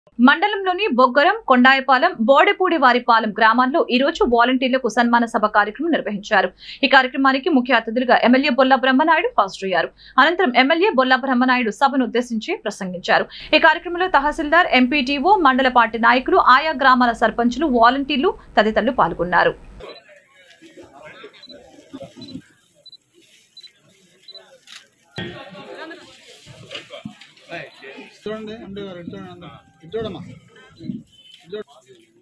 మండలంలోని బొగ్గరం కొండాయపాలెం బోడెపూడి వారిపాలెం గ్రామాల్లో ఈ రోజు వాలంటీర్లకు సన్మాన సభ కార్యక్రమం నిర్వహించారు ఈ కార్యక్రమానికి ముఖ్య అతిథులుగా ఎమ్మెల్యే బొల్ల బ్రహ్మనాయుడు హాజరయ్యారు అనంతరం ఎమ్మెల్యే బొల్ల బ్రహ్మనాయుడు సభను ఉద్దేశించి ప్రసంగించారు ఈ కార్యక్రమంలో తహసీల్దార్ ఎంపీటీఓ మండల పార్టీ నాయకులు ఆయా గ్రామాల సర్పంచులు వాలంటీర్లు తదితరులు పాల్గొన్నారు చూడండి ఎండి గారు ఇటు చూడండి ఇటు చూడమ్మా ఇటు చూడు.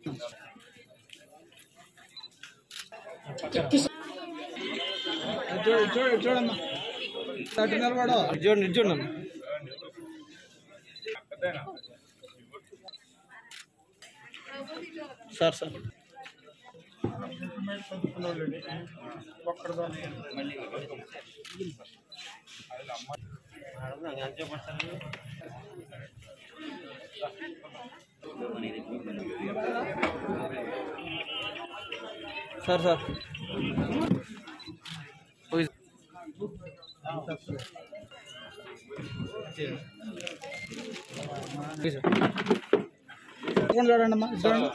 ఇటు చూడు ఇటు చూడు ఇటు చూడమ్మా అటు నిలబడు చూడండి ఇది చూడండి sir sir sir sir okay okay sir చూడండి చూడండి అమ్మా ఇటు చూడండి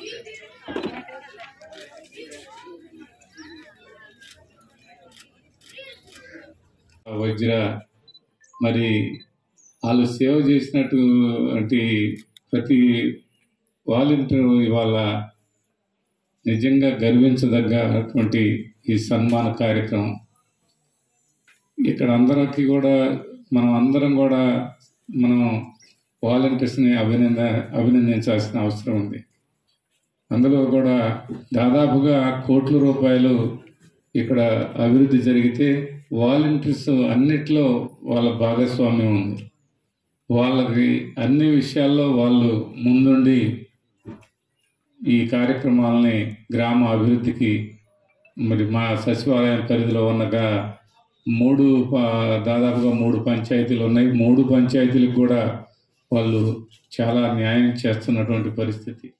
వజ్ర మరి వాళ్ళు సేవ చేసినటువంటి ప్రతి వాలంటీర్ ఇవాళ నిజంగా గర్వించదగ్గటువంటి ఈ సన్మాన కార్యక్రమం ఇక్కడ అందరికీ కూడా మనం అందరం కూడా మనం వాలంటీర్స్ని అభినంద అభినందించాల్సిన అవసరం ఉంది అందులో కూడా దాదాపుగా కోట్ల రూపాయలు ఇక్కడ అభివృద్ధి జరిగితే వాలంటీర్స్ అన్నిట్లో వాళ్ళ భాగస్వామ్యం ఉంది వాళ్ళకి అన్ని విషయాల్లో వాళ్ళు ముందుండి ఈ కార్యక్రమాలని గ్రామ అభివృద్ధికి మరి మా సచివాలయం పరిధిలో ఉన్నగా మూడు ప- దాదాపుగా మూడు పంచాయతీలు ఉన్నాయి మూడు పంచాయతీలకు కూడా వాళ్ళు చాలా న్యాయం చేస్తున్నటువంటి పరిస్థితి